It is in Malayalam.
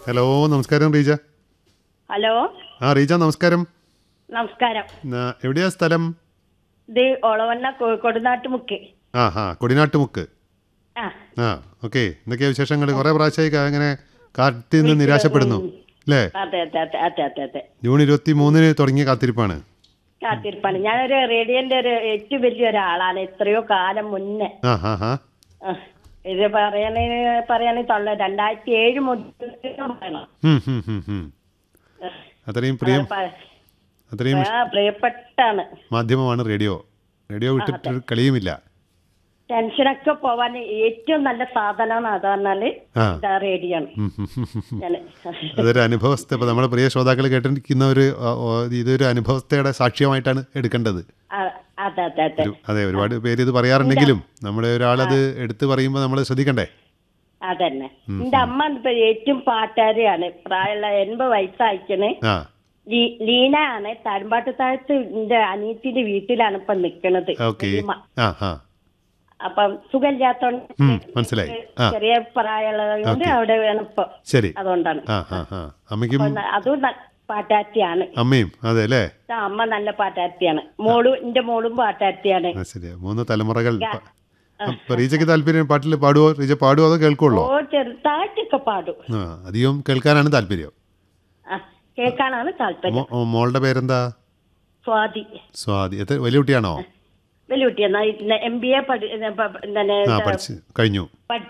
ഹലോ നമസ്കാരം റീജ ഹലോ ആ റീജ നമസ്കാരം നമസ്കാരം ന- എവിടെയാ സ്ഥലം ഇത് ഒളവണ്ണ കോഴിക്കോട് നാട്ടുമുക്ക് ആ ഹാ കൊടിനാട്ടുമുക്ക് ആ ആ ഓക്കെ എന്തൊക്കെയാ വിശേഷങ്ങൾ കുറേ പ്രാവശ്യമായി കാ- ഇങ്ങനെ കാത്തിൽ നിന്ന് നിരാശപ്പെടുന്നു അല്ലേ അതെ അതെ അതെ അതെ അതെ അതെ ജൂൺ ഇരുപത്തി മൂന്നിന് തുടങ്ങിയ കാത്തിരിപ്പാണ് കാത്തിരിപ്പാണ് ഞാനൊരു റേഡിയോന്റെ ഒരു ഏറ്റവും വലിയ ഒരാളാണ് എത്രയോ കാലം മുന്നേ ആ ഹാ ഹാ ആ, ഇത് പറയാന് പറയാന് തൊള്ള രണ്ടായിരത്തി ഏഴ് മുതൽ പറയണം. ഹും, ഹും, ഹും, ഹും. അത്രയും പ്രിയം പ- അത്രയും ആ, പ്രിയപ്പെട്ടാണ് മാധ്യമമാണ് റേഡിയോ റേഡിയോ വിട്ടിട്ട് കളിയുമില്ല ടെൻഷനൊക്കെ പോവാൻ ഏറ്റവും നല്ല സാധനമാണ് അത് പറഞ്ഞാല് ആ ഇതാ റേഡിയോ ആണ് ഉം, ഹും, ഹും, ഹും. ഞാന് അതൊരു അനുഭവസ്ഥ ഇപ്പോൾ നമ്മുടെ പ്രിയ ശ്രോതാക്കൾ കേട്ടിരിക്കുന്ന ഒരു ആ, ഓ, ഇതൊരു അനുഭവസ്ഥയുടെ സാക്ഷ്യമായിട്ടാണ് എടുക്കേണ്ടത് ആ, അതെ അതെ അതെ ഒരു- അതെ ഒരുപാട് പേര് ഇത് പറയാറുണ്ടെങ്കിലും നമ്മുടെ ഒരാളത് എടുത്തു പറയുമ്പോൾ നമ്മൾ ശ്രദ്ധിക്കണ്ടേ അതന്നെ എന്റെ അമ്മ ഇപ്പൊ ഏറ്റവും പാട്ടുകാരിയാണ് പ്രായമുള്ള എൺപത് വയസ്സായിക്കണ് ആ ലീ- ലീന ആണ് തഴമ്പാട്ട് താഴത്ത് എന്റെ അനിയത്തിന്റെ വീട്ടിലാണ് ഇപ്പൊ നിക്കണത് ഓക്കെ ലീമ. ആ ആ അപ്പം സുഖമില്ലാത്തോണ്ട് ഉം, മനസ്സിലായി ആ ചെറിയ പ്രായമുള്ളത് അവിടെ വേണം ഇപ്പൊ ശരി അതുകൊണ്ടാണ് ആ ആ ആ അമ്മയ്ക്കും അപ്പൊ ന- അതും ന- പാട്ടാർത്തിയാണ് അമ്മയും അതെ അല്ലേ ആ, അമ്മ നല്ല പാട്ടാർത്തിയാണ് മോളും എന്റെ മോളും പാട്ടാർത്തിയാണ് ആ ശരി മൂന്ന് തലമുറകൾ അപ്പൊ റീജയ്ക്ക് താല്പര്യം പാട്ടിൽ പാടുവോ റീജ പാടുവോ അതോ കേൾക്കുള്ളോ ഓ ചെറുതായിട്ടൊക്കെ പാടും ആ അധികം കേൾക്കാനാണ് താല്പര്യം ആ കേൾക്കാനാണ് താല്പര്യം മോ- ഓ, മോളുടെ പേരെന്താ സ്വാതി സ്വാതി എത്ര വലിയ കുട്ടിയാണോ വലിയ കുട്ടിയെന്നാ എം ബി എ പഠി എന്താണ് ആ പഠിച്ച് കഴിഞ്ഞു പഠി-